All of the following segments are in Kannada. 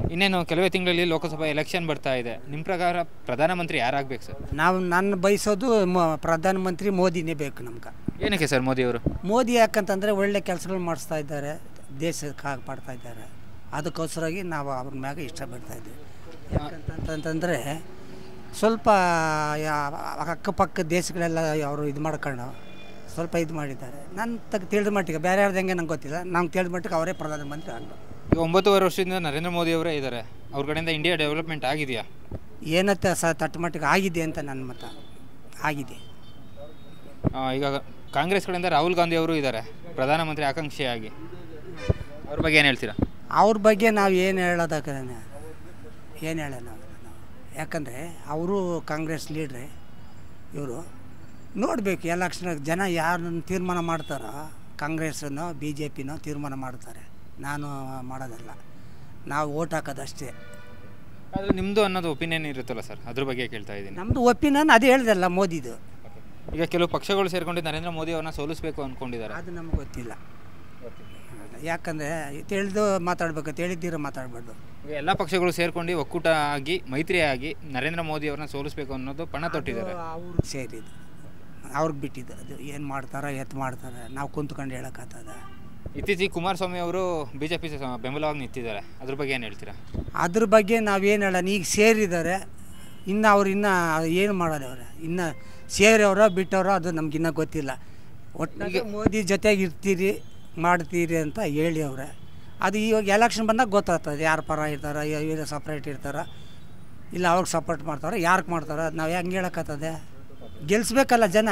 ಇನ್ನೇನು ಕೆಲವೇ ತಿಂಗಳಲ್ಲಿ ಲೋಕಸಭಾ ಎಲೆಕ್ಷನ್ ಬರ್ತಾ ಇದೆ ನಿಮ್ಮ ಪ್ರಕಾರ ಪ್ರಧಾನಮಂತ್ರಿ ಯಾರಾಗಬೇಕು ಸರ್ ನಾವು ನನ್ನ ಬಯಸೋದು ಮ- ಪ್ರಧಾನಮಂತ್ರಿ ಮೋದಿನೇ ಬೇಕು ನಮ್ಗೆ ಏನಕ್ಕೆ ಸರ್ ಮೋದಿ ಅವರು ಮೋದಿ ಯಾಕಂತಂದರೆ ಒಳ್ಳೆ ಕೆಲಸಗಳು ಮಾಡಿಸ್ತಾ ಇದ್ದಾರೆ ದೇಶಕ್ಕೆ ಕಾಪಾಡ್ತಾ ಇದ್ದಾರೆ ಅದಕ್ಕೋಸ್ಕರಾಗಿ ನಾವು ಅವ್ರ ಮ್ಯಾಗ ಇಷ್ಟಪಡ್ತಾ ಇದ್ದೀವಿ ಯಾಕಂತಂತಂದರೆ ಸ್ವಲ್ಪ ಯಾ- ಅಕ್ಕಪಕ್ಕ ದೇಶಗಳೆಲ್ಲ ಅವರು ಇದು ಮಾಡ್ಕೊಂಡು ಸ್ವಲ್ಪ ಇದು ಮಾಡಿದ್ದಾರೆ ನನ್ನ ತಗ ತಿಳಿದ ಮಟ್ಟಿಗೆ ಬೇರೆ ಯಾರ್ದು ಹೆಂಗೆ ನಂಗೆ ಗೊತ್ತಿಲ್ಲ ನಂಗೆ ತಿಳಿದ ಮಟ್ಟಿಗೆ ಅವರೇ ಪ್ರಧಾನಮಂತ್ರಿ ಆಗಬೇಕು ಈಗ ಒಂಬತ್ತುವರೆ ವರ್ಷದಿಂದ ನರೇಂದ್ರ ಮೋದಿ ಅವರೇ ಇದ್ದಾರೆ ಅವ್ರ ಕಡೆಯಿಂದ ಇಂಡಿಯಾ ಡೆವಲಪ್ಮೆಂಟ್ ಆಗಿದೆಯಾ ಏನತ್ತ ಸ ತಟ್ಟು ಮಟ್ಟಿಗೆ ಆಗಿದೆ ಅಂತ ನನ್ನ ಮತ ಆಗಿದೆ ಆ, ಈಗ ಕಾಂಗ್ರೆಸ್ ಕಡೆಯಿಂದ ರಾಹುಲ್ ಗಾಂಧಿ ಅವರು ಇದ್ದಾರೆ ಪ್ರಧಾನಮಂತ್ರಿ ಆಕಾಂಕ್ಷಿಯಾಗಿ ಅವ್ರ ಬಗ್ಗೆ ಏನು ಹೇಳ್ತೀರಾ ಅವ್ರ ಬಗ್ಗೆ ನಾವು ಏನು ಹೇಳೋದಕ್ಕೆ ಏನು ಹೇಳೋಣ ನಾವು ಯಾಕಂದರೆ ಅವರು ಕಾಂಗ್ರೆಸ್ ಲೀಡ್ರೆ ಇವರು ನೋಡಬೇಕು ಎಲೆಕ್ಷನ್ ಜನ ಯಾರನ್ನ ತೀರ್ಮಾನ ಮಾಡ್ತಾರೋ ಕಾಂಗ್ರೆಸ್ಸನ್ನು ಬಿ ಜೆ ಪಿನೋ ತೀರ್ಮಾನ ಮಾಡ್ತಾರೆ ನಾನು ಮಾಡೋದಲ್ಲ ನಾವು ಓಟ್ ಹಾಕೋದಷ್ಟೇ ಆದರೆ ನಿಮ್ಮದು ಅನ್ನೋದು ಒಪಿನಿಯನ್ ಇರುತ್ತಲ್ಲ ಸರ್ ಅದ್ರ ಬಗ್ಗೆ ಕೇಳ್ತಾ ಇದ್ದೀನಿ ನಮ್ಮದು ಒಪಿನಿಯನ್ ಅದು ಹೇಳ್ದಲ್ಲ ಮೋದಿದು ಈಗ ಕೆಲವು ಪಕ್ಷಗಳು ಸೇರ್ಕೊಂಡು ನರೇಂದ್ರ ಮೋದಿ ಅವ್ರನ್ನ ಸೋಲಿಸಬೇಕು ಅಂದ್ಕೊಂಡಿದ್ದಾರೆ ಅದು ನಮ್ಗೆ ಗೊತ್ತಿಲ್ಲ ಯಾಕಂದರೆ ತಿಳಿದು ಮಾತಾಡ್ಬೇಕು ತಿಳಿದಿರೋ ಮಾತಾಡಬಾರ್ದು ಈಗ ಎಲ್ಲ ಪಕ್ಷಗಳು ಸೇರ್ಕೊಂಡು ಒಕ್ಕೂಟ ಆಗಿ ಮೈತ್ರಿ ಆಗಿ ನರೇಂದ್ರ ಮೋದಿ ಅವ್ರನ್ನ ಸೋಲಿಸಬೇಕು ಅನ್ನೋದು ಪಣ ತೊಟ್ಟಿದ್ದಾರೆ ಅವ್ರಿಗೆ ಸೇರಿದ್ದು ಅವ್ರಿಗೆ ಬಿಟ್ಟಿದ್ದು ಅದು ಏನು ಮಾಡ್ತಾರೋ ಎತ್ತು ಮಾಡ್ತಾರೆ ನಾವು ಕುಂತ್ಕೊಂಡು ಹೇಳೋಕ್ಕಾಗ್ತದ ಇತ್ತೀಚೆಗೆ ಕುಮಾರಸ್ವಾಮಿ ಅವರು ಬಿ ಜೆ ಪಿ ಬೆಂಬಲವಾಗಿ ನಿಂತಿದ್ದಾರೆ ಅದ್ರ ಬಗ್ಗೆ ಏನು ಹೇಳ್ತೀರಾ ಅದ್ರ ಬಗ್ಗೆ ನಾವೇನು ಹೇಳೋಣ ಈಗ ಸೇರಿದ್ದಾರೆ ಇನ್ನು ಅವ್ರು ಇನ್ನೂ ಏನು ಮಾಡೋದು ಅವ್ರೆ ಇನ್ನು ಸೇರವ್ರೋ ಬಿಟ್ಟವ್ರೋ ಅದು ನಮ್ಗಿನ್ನೂ ಗೊತ್ತಿಲ್ಲ ಒಟ್ಟಿಗೆ ಮೋದಿ ಜೊತೆಗೆ ಇರ್ತೀರಿ ಮಾಡ್ತೀರಿ ಅಂತ ಹೇಳಿ ಅವ್ರೆ ಅದು ಇವಾಗ ಎಲೆಕ್ಷನ್ ಬಂದಾಗ ಗೊತ್ತಾಗ್ತದೆ ಯಾರು ಪರ ಇರ್ತಾರೋ ಇವರು ಸಪ್ರೇಟ್ ಇರ್ತಾರೋ ಇಲ್ಲ ಅವ್ರಿಗೆ ಸಪೋರ್ಟ್ ಮಾಡ್ತಾರೋ ಯಾರಿಗೆ ಮಾಡ್ತಾರೋ ಅದು ನಾವು ಹೆಂಗೆ ಹೇಳೋಕ್ಕಾಗ್ತದೆ ಗೆಲ್ಲಿಸ್ಬೇಕಲ್ಲ ಜನ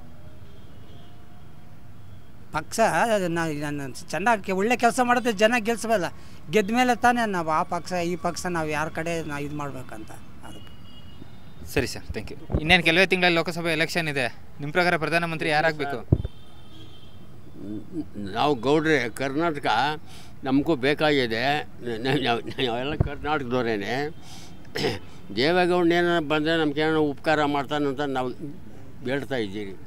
ಪಕ್ಷ ನಾವು ನಾನು ಚೆನ್ನಾಗಿ ಒಳ್ಳೆ ಕೆಲಸ ಮಾಡುತ್ತೆ ಜನ ಗೆಲ್ಸಬಲ್ಲ ಗೆದ್ದ ಮೇಲೆ ತಾನೇ ನಾವು ಆ ಪಕ್ಷ ಈ ಪಕ್ಷ ನಾವು ಯಾರ ಕಡೆ ನಾವು ಇದು ಮಾಡ್ಬೇಕಂತ ಅದಕ್ಕೆ ಸರಿ ಸರ್ ಥ್ಯಾಂಕ್ ಯು ಇನ್ನೇನು ಕೆಲವೇ ತಿಂಗಳಲ್ಲಿ ಲೋಕಸಭೆ ಎಲೆಕ್ಷನ್ ಇದೆ ನಿಮ್ಮ ಪ್ರಕಾರ ಪ್ರಧಾನಮಂತ್ರಿ ಯಾರಾಗಬೇಕು ನಾವು ಗೌಡ್ರೆ ಕರ್ನಾಟಕ ನಮಗೂ ಬೇಕಾಗಿದೆ ನ- ನ- ನಾವ್- ನಾವೆಲ್ಲ ಕರ್ನಾಟಕದವರೇನೆ ದೇವೇಗೌಡ ಏನಾರ ಬಂದರೆ ನಮ್ಗೆ ಏನೋ ಉಪಕಾರ ಮಾಡ್ತಾನಂತ ನಾವು ಬೇಡ್ತಾ ಇದ್ದೀರಿ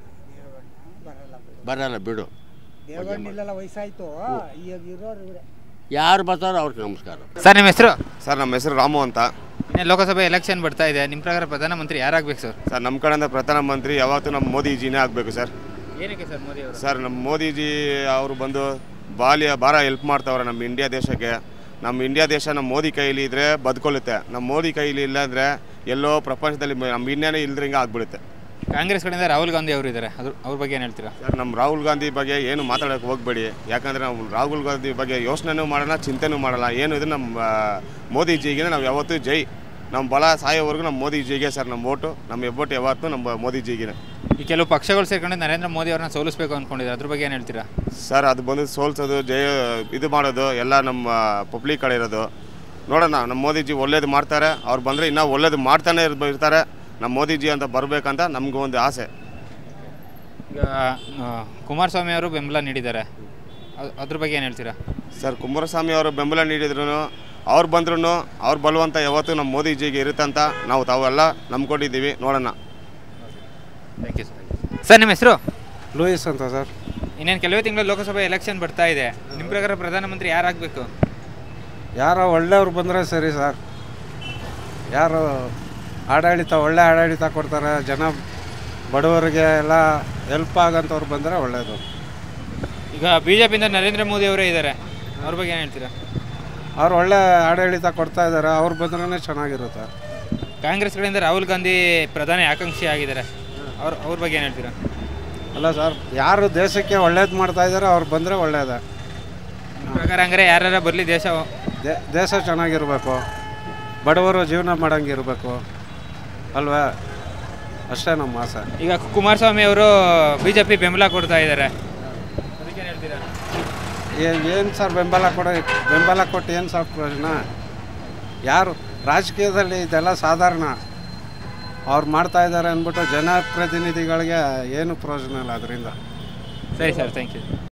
ಬರಲ್ಲ ಬಿಡು ದೇವಣ್ಣೆಲ್ಲ ವಯಸ್ಸಾಯ್ತು ಈಗ ಇರೋರು ಇವರೇ ಯಾರು ಬರ್ತಾರೋ ಅವ್ರಿಗೆ ನಮಸ್ಕಾರ ಸರ್ ನಿಮ್ಮ ಹೆಸರು ಸರ್ ನಮ್ಮ ಹೆಸರು ರಾಮು ಅಂತ ಇನ್ನೇನು ಲೋಕಸಭೆ ಎಲೆಕ್ಷನ್ ಬರ್ತಾ ಇದೆ ನಿಮ್ಮ ಪ್ರಕಾರ ಪ್ರಧಾನಮಂತ್ರಿ ಯಾರಾಗಬೇಕು ಸರ್ ಸರ್ ನಮ್ಮ ಕಡೆಯಿಂದ ಪ್ರಧಾನಮಂತ್ರಿ ಯಾವತ್ತೂ ನಮ್ಮ ಮೋದಿಜಿನೇ ಆಗಬೇಕು ಸರ್ ಏನಕ್ಕೆ ಸರ್ ಮೋದಿ ಅವರು ಸರ್ ನಮ್ಮ ಮೋದಿಜಿ ಅವರು ಬಂದು ಬಾಲ್ಯ ಭಾರ ಹೆಲ್ಪ್ ಮಾಡ್ತಾವ್ರೆ ನಮ್ಮ ಇಂಡಿಯಾ ದೇಶಕ್ಕೆ ನಮ್ಮ ಇಂಡಿಯಾ ದೇಶ ನಮ್ಮ ಮೋದಿ ಕೈಲಿ ಇದ್ದರೆ ಬದುಕೊಳ್ಳುತ್ತೆ ನಮ್ಮ ಮೋದಿ ಕೈಲಿ ಇಲ್ಲ ಅಂದರೆ ಎಲ್ಲೋ ಪ್ರಪಂಚದಲ್ಲಿ ಮ- ನಮ್ಮ ಇಂಡಿಯಾನೇ ಇಲ್ದ್ರಂಗೆ ಆಗ್ಬಿಡುತ್ತೆ ಕಾಂಗ್ರೆಸ್ ಕಡೆಯಿಂದ ರಾಹುಲ್ ಗಾಂಧಿ ಅವರು ಇದ್ದಾರೆ ಅದ್ರ ಅವ್ರ ಬಗ್ಗೆ ಏನು ಹೇಳ್ತೀರಾ ಸರ್ ನಮ್ಮ ರಾಹುಲ್ ಗಾಂಧಿ ಬಗ್ಗೆ ಏನು ಮಾತಾಡೋಕೆ ಹೋಗಬೇಡಿ ಯಾಕಂದರೆ ನಾವು ರಾಹುಲ್ ಗಾಂಧಿ ಬಗ್ಗೆ ಯೋಚನೆನೂ ಮಾಡೋಣ ಚಿಂತೆನೂ ಮಾಡಲ್ಲ ಏನು ಇದು ನಮ್ಮ ಆ, ಮೋದಿಜಿಗೆ ನಾವು ಯಾವತ್ತೂ ಜೈ ನಮ್ಮ ಬಲ ಸಾಯೋವರೆಗೂ ನಮ್ಮ ಮೋದಿಜಿಗೆ ಸರ್ ನಮ್ಮ ಓಟು ನಮ್ಮ ಹೆಬ್ಬೊಟ್ಟು ಯಾವತ್ತೂ ನಮ್ಮ ಮೋದಿಜಿಗೆ ಈ ಕೆಲವು ಪಕ್ಷಗಳು ಸೇರ್ಕೊಂಡು ನರೇಂದ್ರ ಮೋದಿ ಅವ್ರನ್ನ ಸೋಲಿಸಬೇಕು ಅಂದ್ಕೊಂಡಿದ್ದಾರೆ ಅದ್ರ ಬಗ್ಗೆ ಏನು ಹೇಳ್ತೀರಾ ಸರ್ ಅದು ಬಂದು ಸೋಲ್ಸೋದು ಜಯ ಇದು ಮಾಡೋದು ಎಲ್ಲ ನಮ್ಮ ಪಬ್ಲಿಕ್ ಕಡೆ ಇರೋದು ನೋಡೋಣ ನಮ್ಮ ಮೋದಿಜಿ ಒಳ್ಳೇದು ಮಾಡ್ತಾರೆ ಅವ್ರು ಬಂದರೆ ಇನ್ನೂ ಒಳ್ಳೇದು ಮಾಡ್ತಾನೆ ಇರ್ ಇರ್ತಾರೆ ನಮ್ಮ ಮೋದಿಜಿ ಅಂತ ಬರಬೇಕಂತ ನಮಗೂ ಒಂದು ಆಸೆ ಈಗ ಆ, ಕುಮಾರಸ್ವಾಮಿ ಅವರು ಬೆಂಬಲ ನೀಡಿದ್ದಾರೆ ಅದ್- ಅದ್ರ ಬಗ್ಗೆ ಏನು ಹೇಳ್ತೀರಾ ಸರ್ ಕುಮಾರಸ್ವಾಮಿ ಅವರು ಬೆಂಬಲ ನೀಡಿದ್ರು ಅವ್ರು ಬಂದ್ರೂ ಅವ್ರ ಬಲವಂತ ಯಾವತ್ತೂ ನಮ್ಮ ಮೋದಿಜಿಗೆ ಇರುತ್ತಂತ ನಾವು ತಾವೆಲ್ಲ ನಂಬ್ಕೊಂಡಿದ್ದೀವಿ ನೋಡೋಣ ಥ್ಯಾಂಕ್ ಯು ಸರ್ ಸರ್ ನಿಮ್ಮ ಹೆಸರು ಲೂಯಿಸ್ ಅಂತ ಸರ್ ಇನ್ನೇನು ಕೆಲವೇ ತಿಂಗಳು ಲೋಕಸಭೆ ಎಲೆಕ್ಷನ್ ಬರ್ತಾ ಇದೆ ನಿಮ್ಮ ಪ್ರಕಾರ ಪ್ರಧಾನಮಂತ್ರಿ ಯಾರಾಗಬೇಕು ಯಾರೋ ಒಳ್ಳೆಯವ್ರು ಬಂದರೆ ಸರಿ ಸರ್ ಯಾರು ಆಡಳಿತ ಒಳ್ಳೆ ಆಡಳಿತ ಕೊಡ್ತಾರೆ ಜನ ಬಡವರಿಗೆ ಎಲ್ಲ ಹೆಲ್ಪ್ ಆಗಂಥವ್ರು ಬಂದರೆ ಒಳ್ಳೆಯದು ಈಗ ಬಿ ಜೆ ಪಿಯಿಂದ ನರೇಂದ್ರ ಮೋದಿ ಅವರೇ ಇದ್ದಾರೆ ಅವ್ರ ಬಗ್ಗೆ ಏನು ಹೇಳ್ತೀರಾ ಅವ್ರು ಒಳ್ಳೆ ಆಡಳಿತ ಕೊಡ್ತಾ ಇದ್ದಾರೆ ಅವ್ರು ಬಂದ್ರೇ ಚೆನ್ನಾಗಿರುತ್ತೆ ಕಾಂಗ್ರೆಸ್ ಕಡೆಯಿಂದ ರಾಹುಲ್ ಗಾಂಧಿ ಪ್ರಧಾನಿ ಆಕಾಂಕ್ಷಿ ಆಗಿದ್ದಾರೆ ಅವ್ರ ಅವ್ರ ಬಗ್ಗೆ ಏನು ಹೇಳ್ತೀರಾ ಅಲ್ಲ ಸರ್ ಯಾರು ದೇಶಕ್ಕೆ ಒಳ್ಳೇದು ಮಾಡ್ತಾ ಇದ್ದಾರೆ ಅವ್ರು ಬಂದರೆ ಒಳ್ಳೆಯದೇ ನಿಮ್ಮ ಪ್ರಕಾರ ಹಂಗಾರೆ ಯಾರ್ಯಾರ ಬರಲಿ ದೇಶ ದೇ- ದೇಶ ಚೆನ್ನಾಗಿರಬೇಕು ಬಡವರು ಜೀವನ ಮಾಡೋಂಗಿರಬೇಕು ಅಲ್ವಾ ಅಷ್ಟೇ ನಮ್ಮ ಆಸೆ ಈಗ ಕುಮಾರಸ್ವಾಮಿ ಅವರು ಬಿ ಜೆ ಪಿ ಬೆಂಬಲ ಕೊಡ್ತಾ ಇದ್ದಾರೆ ಅದಕ್ಕೆ ಹೇಳ್ತೀರಾ ಏನು ಸರ್ ಬೆಂಬಲ ಕೊಡೋ ಬೆಂಬಲ ಕೊಟ್ಟು ಏನು ಸರ್ ಪ್ರಯೋಜನ ಯಾರು ರಾಜಕೀಯದಲ್ಲಿ ಇದೆಲ್ಲ ಸಾಧಾರಣ ಅವ್ರು ಮಾಡ್ತಾ ಇದ್ದಾರೆ ಅಂದ್ಬಿಟ್ಟು ಜನಪ್ರತಿನಿಧಿಗಳಿಗೆ ಏನು ಪ್ರಯೋಜನ ಇಲ್ಲ ಅದರಿಂದ ಸರಿ ಸರ್ ಥ್ಯಾಂಕ್ ಯು